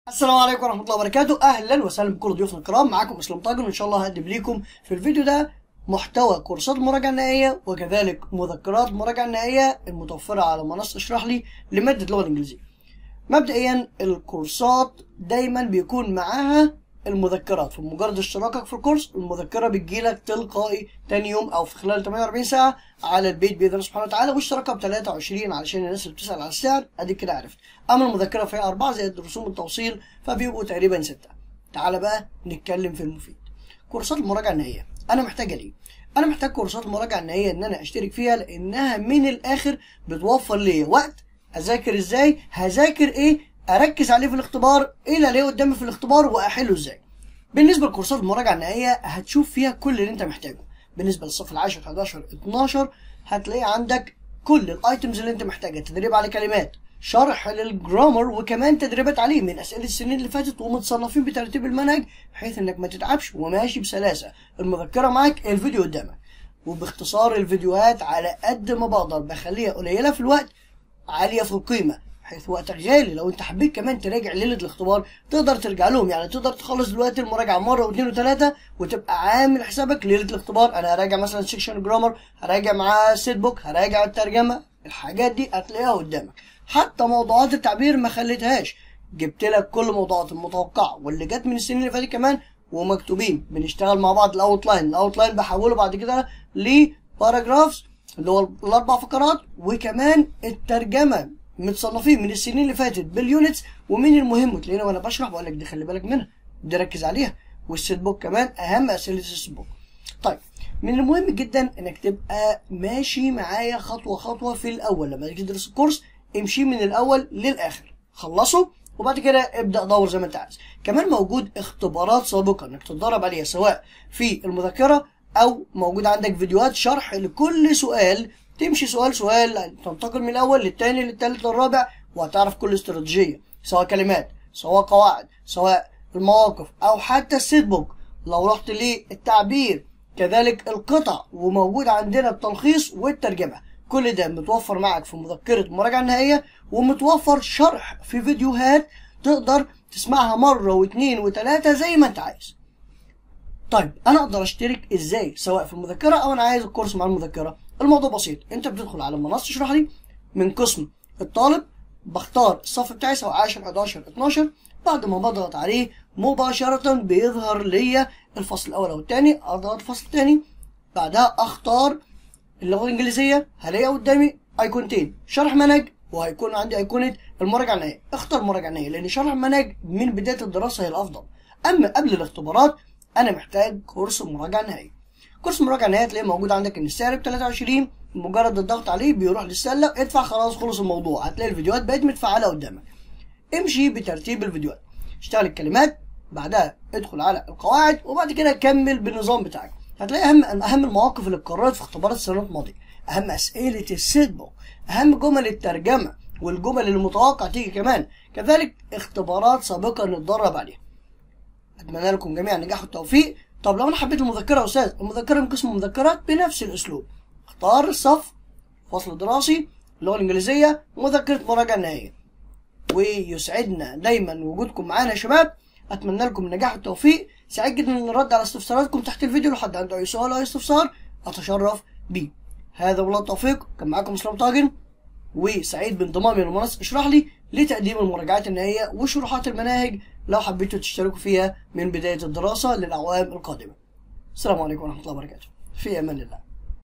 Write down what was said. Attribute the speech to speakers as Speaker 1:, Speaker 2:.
Speaker 1: السلام عليكم ورحمة الله وبركاته أهلا وسهلا بكل ضيوفنا الكرام معاكم إسلام طاجن وإن شاء الله هقدم ليكم في الفيديو ده محتوى كورسات المراجعة النهائية وكذلك مذكرات المراجعة النهائية المتوفرة على منصة اشرح لي لمادة اللغة الإنجليزية مبدئيا الكورسات دايما بيكون معاها المذكرات فمجرد اشتراكك في الكورس المذكرة بتجيلك تلقائي تاني يوم أو في خلال 48 ساعة على البيت بإذن الله سبحانه وتعالى واشتراكها ب 23 علشان الناس اللي بتسأل على السعر أديك كده عرفت أما المذكرة فيها أربعة زائد رسوم التوصيل فبيبقوا تقريبا ستة تعالى بقى نتكلم في المفيد كورسات المراجعة النهائية أنا محتاجة ليه؟ أنا محتاج كورسات المراجعة النهائية إن أنا أشترك فيها لأنها من الآخر بتوفر لي وقت أذاكر إزاي هذاكر إيه اركز عليه في الاختبار ايه اللي عليه قدامي في الاختبار واحله ازاي بالنسبه لكورسات المراجعه النهائيه هتشوف فيها كل اللي انت محتاجه بالنسبه للصف العاشر 11 12 هتلاقي عندك كل الايتمز اللي انت محتاجها تدريب على كلمات شرح للجرامر وكمان تدريبات عليه من اسئله السنين اللي فاتت ومتصنفين بترتيب المنهج بحيث انك ما تتعبش وماشي بسلاسه المذكره معاك الفيديو قدامك وباختصار الفيديوهات على قد ما بقدر بخليها قليله في الوقت عاليه في القيمه حيث وقتك غالي لو انت حبيت كمان تراجع ليله الاختبار تقدر ترجع لهم يعني تقدر تخلص دلوقتي المراجعه مره واثنين وثلاثه وتبقى عامل حسابك ليله الاختبار انا هراجع مثلا سيكشن جرامر هراجع معاه سيت بوك هراجع الترجمه الحاجات دي هتلاقيها قدامك حتى موضوعات التعبير ما خليتهاش جبت لك كل الموضوعات المتوقعه واللي جت من السنين اللي فاتت كمان ومكتوبين بنشتغل مع بعض الاوت لاين الاوت لاين بحوله بعد كده لباراجرافز اللي هو الاربع فقرات وكمان الترجمه متصنفين من السنين اللي فاتت باليونتس ومين المهم تلاقينا وانا بشرح بقول لك دي خلي بالك منها دي ركز عليها والسيت بوك كمان اهم اسئله السيت بوك طيب من المهم جدا انك تبقى ماشي معايا خطوه خطوه في الاول لما تيجي تدرس الكورس امشي من الاول للاخر خلصه وبعد كده ابدا دور زي ما انت عايز كمان موجود اختبارات سابقه انك تتدرب عليها سواء في المذكره او موجود عندك فيديوهات شرح لكل سؤال تمشي سؤال سؤال تنتقل من الاول للثاني للثالث للرابع وهتعرف كل استراتيجيه سواء كلمات سواء قواعد سواء المواقف او حتى السيت بوك لو رحت للتعبير كذلك القطع وموجود عندنا التلخيص والترجمه كل ده متوفر معك في مذكره المراجعه النهائيه ومتوفر شرح في فيديوهات تقدر تسمعها مره واثنين وثلاثه زي ما انت عايز طيب انا اقدر اشترك ازاي سواء في المذكره او انا عايز الكورس مع المذكره الموضوع بسيط انت بتدخل على منصه اشرح لي من قسم الطالب بختار الصف بتاعي سواء 10 11 12 بعد ما بضغط عليه مباشرة بيظهر ليا الفصل الأول أو الثاني أضغط الفصل الثاني بعدها أختار اللغة الإنجليزية هلاقي قدامي أيقونتين شرح منهج وهيكون عندي أيقونة المراجعة النهائية اختار مراجعة نهائية لأن شرح المنهج من بداية الدراسة هي الأفضل أما قبل الاختبارات أنا محتاج كورس مراجعة نهائية كورس مراجعة نهائية تلاقيه موجود عندك ان السعر ب 23 مجرد الضغط عليه بيروح للسله ادفع خلاص خلص الموضوع هتلاقي الفيديوهات بقت متفعله قدامك امشي بترتيب الفيديوهات اشتغل الكلمات بعدها ادخل على القواعد وبعد كده كمل بالنظام بتاعك هتلاقي اهم اهم المواقف اللي اتكررت في اختبارات السنوات الماضيه اهم اسئله السيت بوك اهم جمل الترجمه والجمل اللي متوقع تيجي كمان كذلك اختبارات سابقه نتدرب عليها اتمنى لكم جميعا النجاح والتوفيق طب لو انا حبيت المذكره يا استاذ المذكره من قسم المذكرات بنفس الاسلوب اختار الصف فصل دراسي اللغه الانجليزيه مذكره مراجعه نهائيه ويسعدنا دايما وجودكم معانا يا شباب اتمنى لكم النجاح والتوفيق سعيد جدا ان الرد على استفساراتكم تحت الفيديو لو حد عنده اي سؤال او اي استفسار اتشرف بيه هذا والله التوفيق كان معاكم اسلام طاجن وسعيد بانضمامي لمنصه اشرح لي لتقديم المراجعات النهائيه وشروحات المناهج لو حبيتوا تشتركوا فيها من بداية الدراسة للأعوام القادمة السلام عليكم ورحمة الله وبركاته في أمان الله